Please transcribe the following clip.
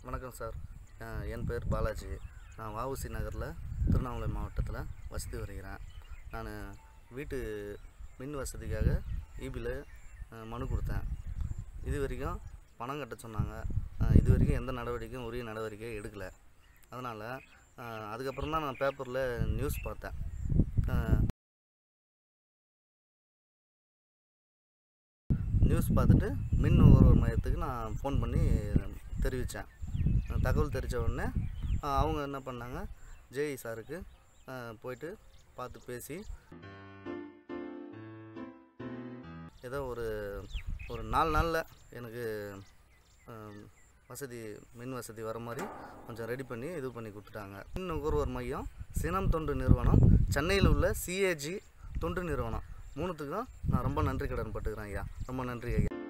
வணக்கம் சார் அஹ் என் பேர் பாலாஜி நான் வஉசி நகரில் திருவண்ணாமலை மாவட்டத்தில் வசித்து வருகிறேன் நான் வீட்டு மின் வசதிக்காக ஈபியில் மனு கொடுத்தேன் இது வரைக்கும் பணம் கட்ட சொன்னாங்க அஹ் இது வரைக்கும் எந்த நடவடிக்கையும் உரிய நடவடிக்கை எடுக்கலை அதனால் அதுக்கப்புறம் தான் நான் பேப்பரில் நியூஸ் பார்த்தேன் அஹ் நியூஸ் பார்த்துட்டு மின் நுகர்வோர் மையத்துக்கு நான் ஃபோன் பண்ணி தெரிவித்தேன் தகவல் தெரிவித்த உடனே அஹ் அவங்க என்ன பண்ணாங்க ஜேஇ சாருக்கு அஹ் போயிட்டு பார்த்து பேசி ஏதோ ஒரு ஒரு நாலு நாளில் எனக்கு அஹ், வசதி மின் வசதி வர மாதிரி கொஞ்சம் ரெடி பண்ணி இது பண்ணி கொடுத்துட்டாங்க மின் நுகர்வோர் மையம் சினம் தொண்டு நிறுவனம் சென்னையில் உள்ள சிஏஜி தொண்டு நிறுவனம் மூணுத்துக்கும் நான் ரொம்ப நன்றி கடன் பட்டுக்கிறேன் ஐயா ரொம்ப நன்றி ஐயா